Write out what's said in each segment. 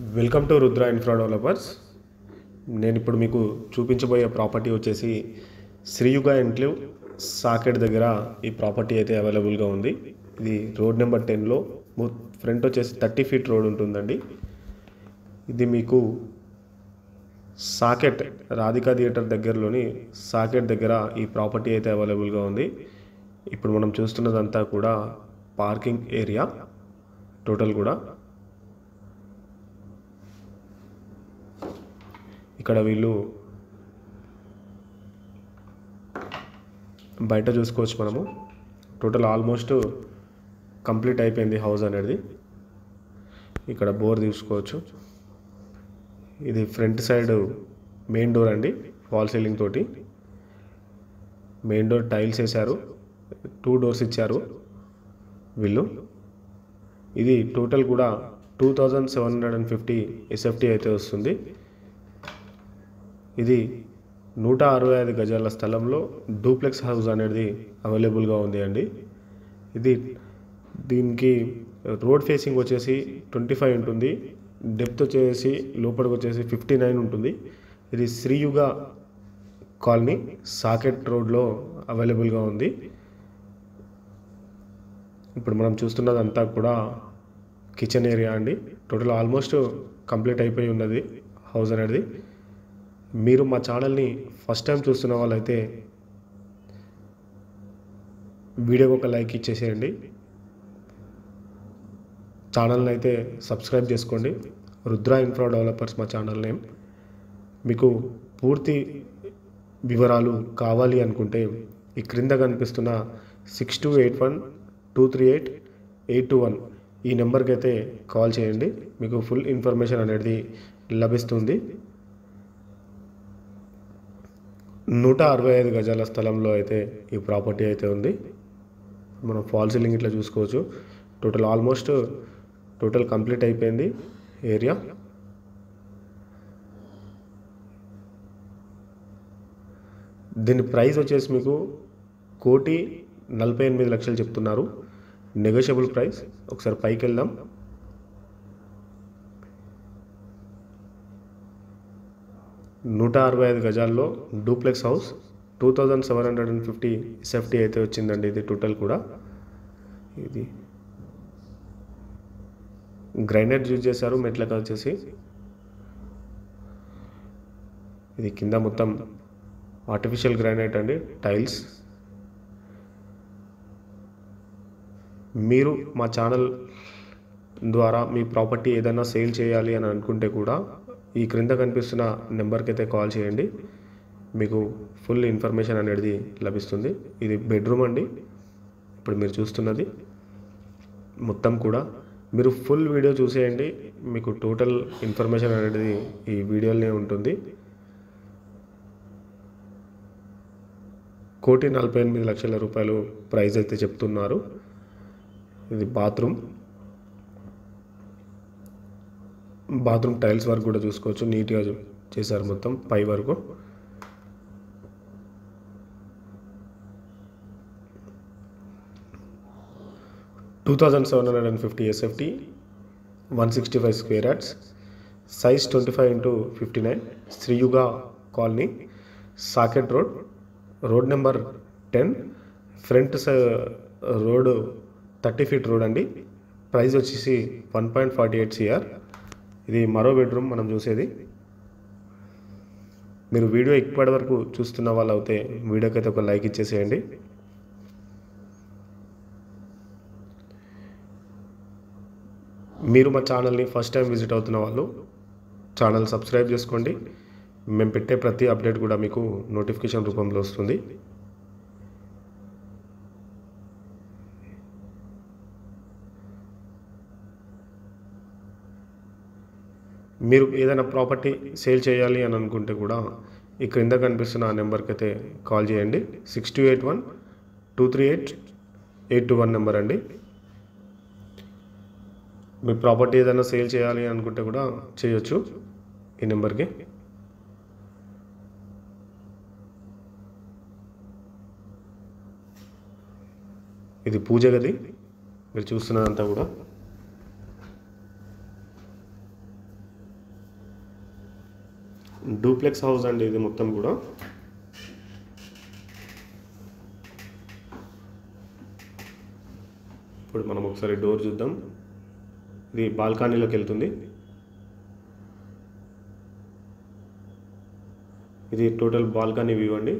welcome to Rudra infra developers నేను ఇప్పుడు మీకు చూపించబోయే ప్రాపర్టీ వచ్చేసి శ్రీయుగ ఎన్క్లేవ్ సాకెట్ దగ్గర ఈ ప్రాపర్టీ అయితే అవైలబుల్గా ఉంది ఇది రోడ్ నెంబర్ టెన్లో ఫ్రంట్ వచ్చేసి థర్టీ ఫీట్ రోడ్ ఉంటుందండి ఇది మీకు సాకెట్ రాధికా థియేటర్ దగ్గరలోని సాకెట్ దగ్గర ఈ ప్రాపర్టీ అయితే అవైలబుల్గా ఉంది ఇప్పుడు మనం చూస్తున్నదంతా కూడా పార్కింగ్ ఏరియా టోటల్ కూడా ఇక్కడ వీళ్ళు బయట చూసుకోవచ్చు మనము టోటల్ ఆల్మోస్ట్ కంప్లీట్ అయిపోయింది హౌస్ అనేది ఇక్కడ బోర్ తీసుకోవచ్చు ఇది ఫ్రంట్ సైడ్ మెయిన్ డోర్ అండి వాల్ సీలింగ్ తోటి మెయిన్ డోర్ టైల్స్ వేశారు టూ డోర్స్ ఇచ్చారు వీళ్ళు ఇది టోటల్ కూడా two thousand seven hundred and fifty SFT అయితే వస్తుంది ఇది నూట అరవై ఐదు గజాల స్థలంలో డూప్లెక్స్ హౌస్ అనేది అవైలబుల్గా ఉంది అండి ఇది దీనికి రోడ్ ఫేసింగ్ వచ్చేసి ట్వంటీ ఫైవ్ ఉంటుంది డెప్త్ వచ్చేసి లోపలికి వచ్చేసి ఫిఫ్టీ నైన్ ఉంటుంది ఇది శ్రీయుగ కాలనీ సాకెట్ రోడ్లో అవైలబుల్గా ఉంది ఇప్పుడు మనం చూస్తున్నదంతా కూడా కిచెన్ ఏరియా అండి టోటల్ ఆల్మోస్ట్ కంప్లీట్ అయిపోయి ఉన్నది హౌస్ అనేది మీరు మా ఛానల్ని ఫస్ట్ టైం చూస్తున్న వాళ్ళైతే వీడియోకి ఒక లైక్ ఇచ్చేసేయండి ఛానల్ని అయితే సబ్స్క్రైబ్ చేసుకోండి రుద్ర ఇన్ఫ్రా డెవలపర్స్ మా ఛానల్ నేమ్ మీకు పూర్తి వివరాలు కావాలి అనుకుంటే ఈ క్రింద కనిపిస్తున్న six two eight one two three eight eight two one ఈ నెంబర్కి అయితే కాల్ చేయండి మీకు ఫుల్ ఇన్ఫర్మేషన్ అనేది లభిస్తుంది నూట అరవై ఐదు గజాల స్థలంలో అయితే ఈ ప్రాపర్టీ అయితే ఉంది మనం ఫాల్ సీలింగ్ ఇట్లా చూసుకోవచ్చు టోటల్ ఆల్మోస్ట్ టోటల్ కంప్లీట్ అయిపోయింది ఏరియా దీని ప్రైస్ వచ్చేసి మీకు కోటి నలభై ఎనిమిది లక్షలు చెప్తున్నారు నెగోషియబుల్ ప్రైస్ ఒకసారి పైకి వెళ్దాం నూట అరవై ఐదు గజాల్లో duplex house two thousand seven hundred and fifty SFT అయితే వచ్చిందండి ఇది టోటల్ కూడా ఇది గ్రైనైట్ యూజ్ చేశారు మెట్లకు వచ్చేసి ఇది కింద మొత్తం ఆర్టిఫిషియల్ గ్రానైట్ అండి టైల్స్ మీరు మా ఛానల్ ద్వారా మీ ప్రాపర్టీ ఏదైనా సేల్ చేయాలి అని అనుకుంటే కూడా ఈ క్రింద కనిపిస్తున్న నెంబర్కి అయితే కాల్ చేయండి మీకు ఫుల్ ఇన్ఫర్మేషన్ అనేది లభిస్తుంది ఇది బెడ్రూమ్ అండి ఇప్పుడు మీరు చూస్తున్నది మొత్తం కూడా మీరు ఫుల్ వీడియో చూసేయండి మీకు టోటల్ ఇన్ఫర్మేషన్ అనేది ఈ వీడియోలోనే ఉంటుంది కోటి నలభై ఎనిమిది లక్షల రూపాయలు ప్రైస్ అయితే చెప్తున్నారు ఇది బాత్రూమ్ బాత్రూమ్ టైల్స్ వర్క్ కూడా చూసుకోవచ్చు నీట్గా చేశారు మొత్తం పై వరకు two thousand seven hundred and fifty SFT one sixty five square yards size twenty five into fifty nine Sriyuga colony Saket road road number ten front road thirty feet road అండి price వచ్చేసి one point forty eight CR ఇది మరో bedroom మనం చూసేది మీరు video ఇప్పటి వరకు చూస్తున్న వాళ్ళు అయితే వీడియోకి అయితే ఒక లైక్ ఇచ్చేసేయండి మీరు మా ఛానల్ని ఫస్ట్ టైం విజిట్ అవుతున్న వాళ్ళు ఛానల్ సబ్స్క్రైబ్ చేసుకోండి మేము పెట్టే ప్రతి అప్డేట్ కూడా మీకు నోటిఫికేషన్ రూపంలో వస్తుంది మీరు ఏదైనా ప్రాపర్టీ సేల్ చేయాలి అని అనుకుంటే కూడా ఈ క్రింద కనిపిస్తున్న ఆ నెంబర్కి అయితే కాల్ చేయండి six two eight one two three eight eight two one number అండి మీ ప్రాపర్టీ ఏదైనా సేల్ చేయాలి అనుకుంటే కూడా చేయొచ్చు ఈ నెంబర్కి ఇది పూజ గది మీరు చూస్తున్నదంతా కూడా డూప్లెక్స్ హౌస్ అండి ఇది మొత్తం కూడా ఇప్పుడు మనం ఒకసారి డోర్ చూద్దాం ఇది బాల్కనీలోకి వెళ్తుంది ఇది టోటల్ బాల్కనీ వ్యూ అండి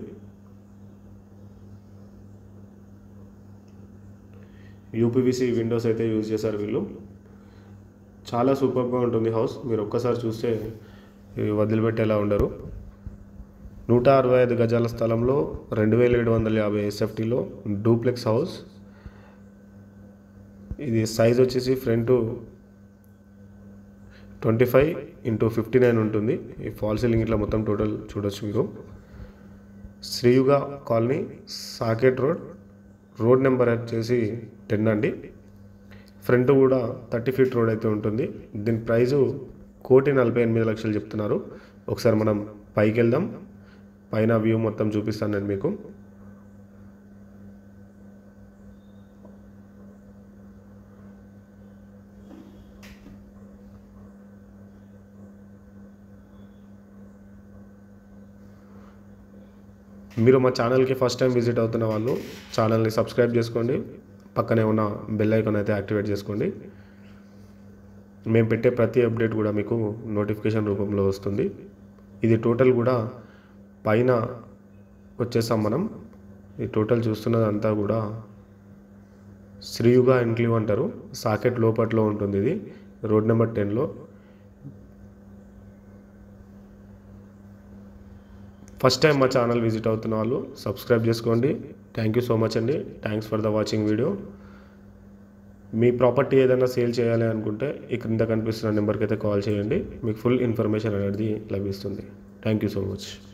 యూపీవీసీ విండోస్ అయితే యూజ్ చేశారు వీళ్ళు చాలా సూపర్గా ఉంటుంది హౌస్ మీరు ఒక్కసారి చూస్తే ఇవి వదిలిపెట్టేలా ఉండరు నూట అరవై ఐదు గజాల స్థలంలో రెండు వేల ఏడు వందల యాభై ఎస్ఎఫ్టీలో డూప్లెక్స్ హౌస్ ఇది సైజ్ వచ్చేసి front twenty five into fifty nine ఉంటుంది ఈ ఫాల్ సీలింగ్ ఇట్లా మొత్తం టోటల్ చూడొచ్చు మీరు Sriyuga colony Saket road road number వచ్చేసి టెన్ అండి ఫ్రంట్ కూడా థర్టీ ఫీట్ రోడ్ అయితే ఉంటుంది దీని ప్రైజు కోటి నలభై ఎనిమిది లక్షలు చెప్తున్నారు ఒకసారి మనం పైకి వెళ్దాం పైన వ్యూ మొత్తం చూపిస్తాను నేను మీకు మీరు మా ఛానల్కి ఫస్ట్ టైం విజిట్ అవుతున్న వాళ్ళు ఛానల్ని సబ్స్క్రైబ్ చేసుకోండి పక్కనే ఉన్న బెల్ ఐకాన్ అయితే యాక్టివేట్ చేసుకోండి మేము పెట్టే ప్రతి అప్డేట్ కూడా మీకు నోటిఫికేషన్ రూపంలో వస్తుంది ఇది టోటల్ కూడా పైన వచ్చేసాం మనం ఈ టోటల్ చూస్తున్నదంతా కూడా శ్రీయుగ ఎన్క్లీవ్ అంటారు సాకెట్ లోపట్లో ఉంటుంది ఇది రోడ్ నెంబర్ టెన్లో ఫస్ట్ టైం మా ఛానల్ విజిట్ అవుతున్న వాళ్ళు సబ్స్క్రైబ్ చేసుకోండి థ్యాంక్ యూ సో మచ్ అండి thanks for the watching video మీ ప్రాపర్టీ ఏదైనా సేల్ చేయాలి అనుకుంటే ఈ క్రింద కనిపిస్తున్న నెంబర్కి అయితే కాల్ చేయండి మీకు ఫుల్ ఇన్ఫర్మేషన్ అనేది లభిస్తుంది థ్యాంక్ యూ సో మచ్